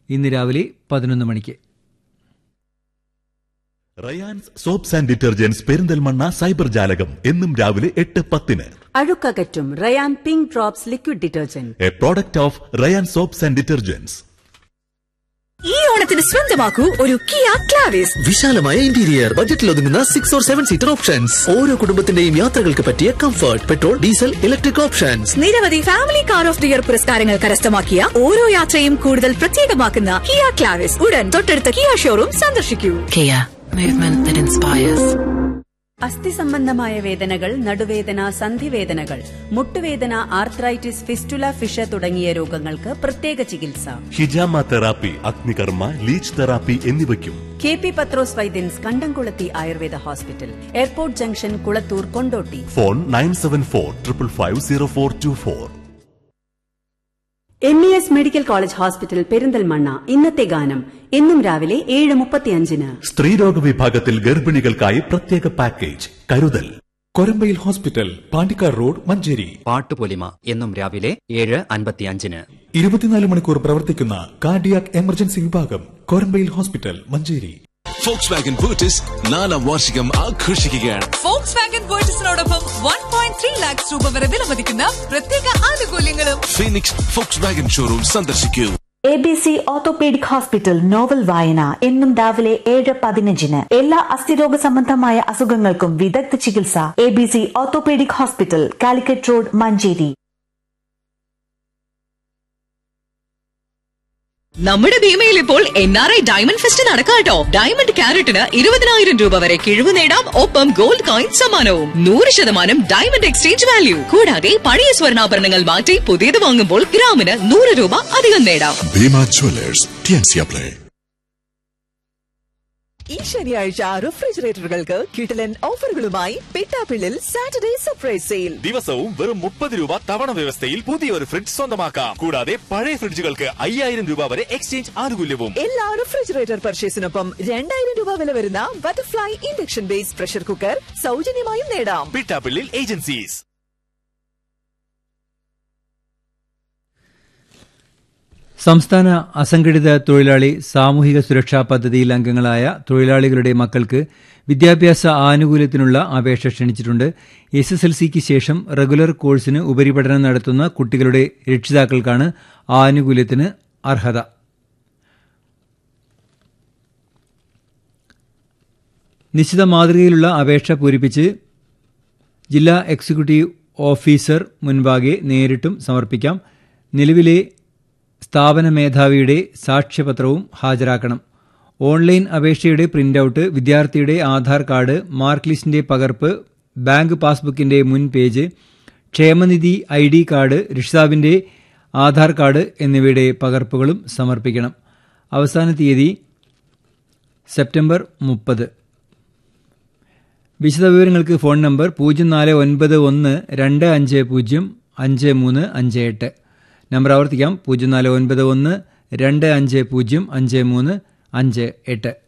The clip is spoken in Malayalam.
ഇന്ന് രാവിലെ പതിനൊന്ന് മണിക്ക് Rayans soaps and detergents Perinthalmanna cyber ജാലകം എന്നും രാവിലെ എട്ട് പത്തിന് അഴുക്കകറ്റും Rayan pink drops liquid detergent a product of Rayan soaps and detergents ഈ ഓണത്തിന് സ്വന്തമാക്കൂ ഒരു കിയ ക്ലാവിസ് വിശാലമായ ഇന്റീരിയർ ബജറ്റിൽ ഒതുങ്ങുന്ന six or seven seater options ഓരോ കുടുംബത്തിന്റെയും യാത്രകൾക്ക് പറ്റിയ comfort petrol diesel electric options നിരവധി family car of the year പുരസ്കാരങ്ങൾ കരസ്ഥമാക്കിയ ഓരോ യാത്രയും കൂടുതൽ പ്രത്യേകമാക്കുന്ന കിയ ക്ലാവിസ് ഉടൻ തൊട്ടടുത്ത കിയ ഷോറൂം സന്ദർശിക്കൂ Kia, movement that inspires. അസ്ഥി സംബന്ധമായ വേദനകൾ നടുവേദന സന്ധിവേദനകൾ മുട്ടുവേദന ആർത്രൈറ്റിസ് ഫിസ്റ്റുല ഫിഷ തുടങ്ങിയ രോഗങ്ങൾക്ക് പ്രത്യേക ചികിത്സ ഹിജാമ തെറാപ്പി അഗ്നികർമ്മ ലീച്ച് തെറാപ്പി എന്നിവയ്ക്കും K P Pathros Vaidyans Kandamkulathi Ayurveda hospital airport junction Kulathur Kondotty phone nine seven four triple five zero four two four M E S medical college hospital Perinthalmanna ഇന്നത്തെ ഗാനം എന്നും രാവിലെ ഏഴ് മുപ്പത്തിയഞ്ചിന് സ്ത്രീരോഗ വിഭാഗത്തിൽ ഗർഭിണികൾക്കായി പ്രത്യേക പാക്കേജ് കരുതൽ കൊരമ്പയിൽ ഹോസ്പിറ്റൽ പാണ്ടിക്കാർ റോഡ് മഞ്ചേരി പാട്ടുപൊലിമ എന്നും രാവിലെ ഏഴ് അൻപത്തിയഞ്ചിന് ഇരുപത്തിനാല് മണിക്കൂർ പ്രവർത്തിക്കുന്ന കാർഡിയാക് എമർജൻസി വിഭാഗം Korambayil hospital Manjeri Volkswagen ബൂട്ടിസ് നാലാം വാർഷികം ആഘോഷിക്കുകയാണ് ഫോക്സ് വാഗൻ വേർട്ടസിനോടൊപ്പം വൺ പോയിന്റ് ത്രീ ലാക്സ് രൂപ വരെ വിലമതിക്കുന്ന പ്രത്യേക ആനുകൂല്യങ്ങളും ഫീനിക്സ് ഫോക്സ് വാഗൻ ഷോറൂം സന്ദർശിക്കൂ A B C orthopaedic hospital novel വായന എന്നും രാവിലെ ഏഴ് പതിനഞ്ചിന് എല്ലാ അസ്ഥിരോഗ സംബന്ധമായ അസുഖങ്ങൾക്കും വിദഗ്ധ ചികിത്സ A B C orthopaedic hospital Calicut road Manjeri നമ്മുടെ ഭീമയിൽ ഇപ്പോൾ N R I diamond fest നടക്കാട്ടോ ഡയമണ്ട് ക്യാരറ്റിന് ഇരുപതിനായിരം രൂപ വരെ കിഴിവ് നേടാം ഒപ്പം ഗോൾഡ് കോയിൻ സമ്മാനവും നൂറ് ശതമാനം ഡയമണ്ട് എക്സ്ചേഞ്ച് വാല്യൂ കൂടാതെ പഴയ സ്വർണ്ണാഭരണങ്ങൾ മാറ്റി പുതിയത് വാങ്ങുമ്പോൾ ഗ്രാമിന് നൂറ് രൂപ അധികം നേടാം ഭീമ ജ്വല്ലേഴ്സ് ടിയൻസിയ പ്ലേ ഈ ശനിയാഴ്ച റെഫ്രിജറേറ്ററുകൾക്ക് കിട്ടലൻ ഓഫറുകളുമായി പെട്ടാപ്പിള്ളിൽ സാറ്റർഡേ സർപ്രൈസ് സെയിൽ ദിവസവും വെറും മുപ്പത് രൂപ തവണ വ്യവസ്ഥയിൽ പുതിയൊരു ഫ്രിഡ്ജ് സ്വന്തമാക്കാം കൂടാതെ പഴയ ഫ്രിഡ്ജുകൾക്ക് അയ്യായിരം രൂപ വരെ എക്സ്ചേഞ്ച് ആനുകൂല്യവും എല്ലാ റെഫ്രിജറേറ്റർ പർച്ചേസിനൊപ്പം രണ്ടായിരം രൂപ വില വരുന്ന butterfly induction base pressure cooker സൗജന്യമായും നേടാം പിട്ടാപ്പിള്ളിൽ ഏജൻസീസ് സംസ്ഥാന അസംഘടിത തൊഴിലാളി സാമൂഹിക സുരക്ഷാ പദ്ധതിയിൽ അംഗങ്ങളായ തൊഴിലാളികളുടെ മക്കൾക്ക് വിദ്യാഭ്യാസ ആനുകൂല്യത്തിനുള്ള അപേക്ഷ ക്ഷണിച്ചിട്ടുണ്ട് എസ് എസ് എൽ സിക്ക് ശേഷം റെഗുലർ കോഴ്സിന് ഉപരിപഠനം നടത്തുന്ന കുട്ടികളുടെ രക്ഷിതാക്കൾക്കാണ് ആനുകൂല്യത്തിന് അർഹത നിശ്ചിത മാതൃകയിലുള്ള അപേക്ഷ പൂരിപ്പിച്ച് ജില്ലാ എക്സിക്യൂട്ടീവ് ഓഫീസർ മുൻപാകെ നേരിട്ടും സമർപ്പിക്കാം നിലവിലെ സ്ഥാപന മേധാവിയുടെ സാക്ഷ്യപത്രവും ഹാജരാക്കണം ഓൺലൈൻ അപേക്ഷയുടെ പ്രിന്റൌട്ട് വിദ്യാർത്ഥിയുടെ ആധാർ കാർഡ് മാർക്ക് ലിസ്റ്റിന്റെ പകർപ്പ് ബാങ്ക് പാസ്ബുക്കിന്റെ മുൻ പേജ് ക്ഷേമനിധി ഐ ഡി കാർഡ് രക്ഷിതാവിന്റെ ആധാർ കാർഡ് എന്നിവയുടെ പകർപ്പുകളും സമർപ്പിക്കണം അവസാന തീയതി സെപ്റ്റംബർ മുപ്പത് വിശദവിവരങ്ങൾക്ക് ഫോൺ നമ്പർ പൂജ്യം നാല് ഒൻപത് ഒന്ന് രണ്ട് അഞ്ച് പൂജ്യം അഞ്ച് മൂന്ന് അഞ്ച് എട്ട് നമ്പർ ആവർത്തിക്കാം പൂജ്യം നാല് ഒൻപത് ഒന്ന് രണ്ട് അഞ്ച് പൂജ്യം അഞ്ച് മൂന്ന് അഞ്ച് എട്ട്